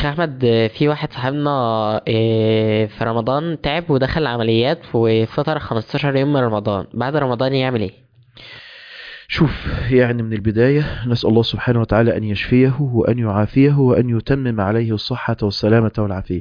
شيخ احمد آه، في واحد صاحبنا آه، في رمضان تعب ودخل العمليات وفطر 15 يوم من رمضان بعد رمضان يعمل ايه شوف يعني من البداية نسأل الله سبحانه وتعالى أن يشفيه وأن يعافيه وأن يتمم عليه الصحة والسلامة والعافية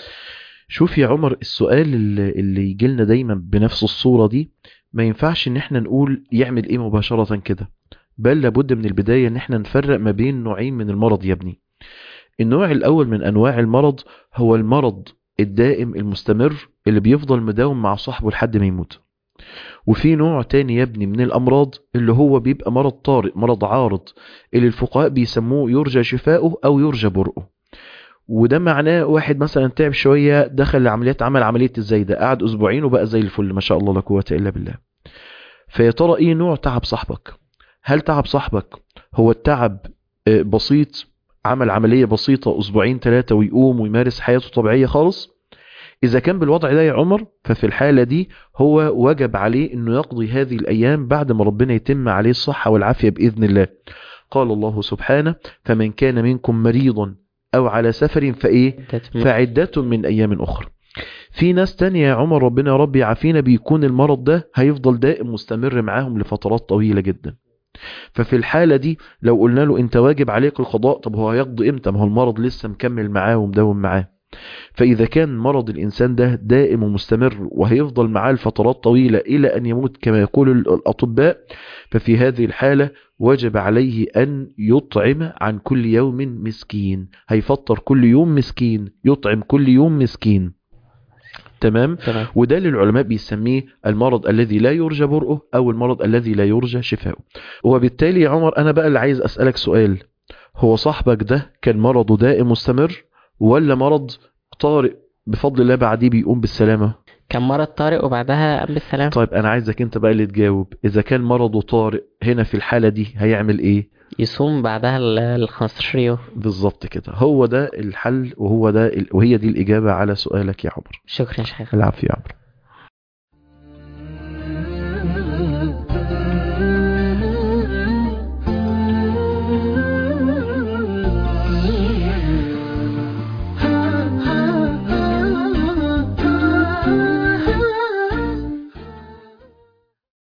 شوف يا عمر السؤال اللي, اللي يجي لنا دايما بنفس الصورة دي ما ينفعش ان احنا نقول يعمل ايه مباشرة كده بل لابد من البداية ان احنا نفرق ما بين نوعين من المرض يا ابني النوع الاول من انواع المرض هو المرض الدائم المستمر اللي بيفضل مداوم مع صاحبه لحد ما يموت وفي نوع تاني يا ابني من الامراض اللي هو بيبقى مرض طارئ مرض عارض اللي الفقهاء بيسموه يرجى شفاؤه او يرجى برؤه وده معناه واحد مثلا تعب شويه دخل العمليات عمل عمليه الزايده قعد اسبوعين وبقى زي الفل ما شاء الله لا قوه الا بالله فيا ترى ايه نوع تعب صاحبك هل تعب صاحبك هو التعب آه، بسيط عمل عمليه بسيطه اسبوعين ثلاثه ويقوم ويمارس حياته طبيعيه خالص اذا كان بالوضع ده يا عمر ففي الحاله دي هو وجب عليه انه يقضي هذه الايام بعد ما ربنا يتم عليه الصحه والعافيه باذن الله قال الله سبحانه فمن كان منكم مريضا او على سفر فايه فعدة من أيام أخرى في ناس تانية يا عمر ربنا يا رب يعافينا بيكون المرض ده هيفضل دائم مستمر معاهم لفترات طويلة جدا ففي الحالة دي لو قلنا له انت واجب عليك القضاء طب هو هيقضي امتى ما هو المرض لسه مكمل معاه ومداوم معاه فإذا كان مرض الإنسان ده دائم ومستمر وهيفضل معاه لفترات طويلة إلى أن يموت كما يقول الأطباء ففي هذه الحالة وجب عليه أن يطعم عن كل يوم مسكين هيفطر كل يوم مسكين يطعم كل يوم مسكين تمام تمام وده اللي العلماء بيسميه المرض الذي لا يرجى برؤه أو المرض الذي لا يرجى شفاؤه وبالتالي يا عمر أنا بقى اللي عايز أسألك سؤال هو صاحبك ده كان مرضه دائم مستمر ولا مرض طارئ بفضل الله بعديه بيقوم بالسلامة كان مرض طارئ وبعدها قام بالسلام طيب أنا عايزك أنت بقى اللي تجاوب إذا كان مرضه طارئ هنا في الحالة دي هيعمل إيه يصوم بعدها ال ال 15 يوم بالظبط كده هو ده الحل وهو ده ال- وهي دي الإجابة على سؤالك يا عمر شكرا يا شيخ العافية يا عمر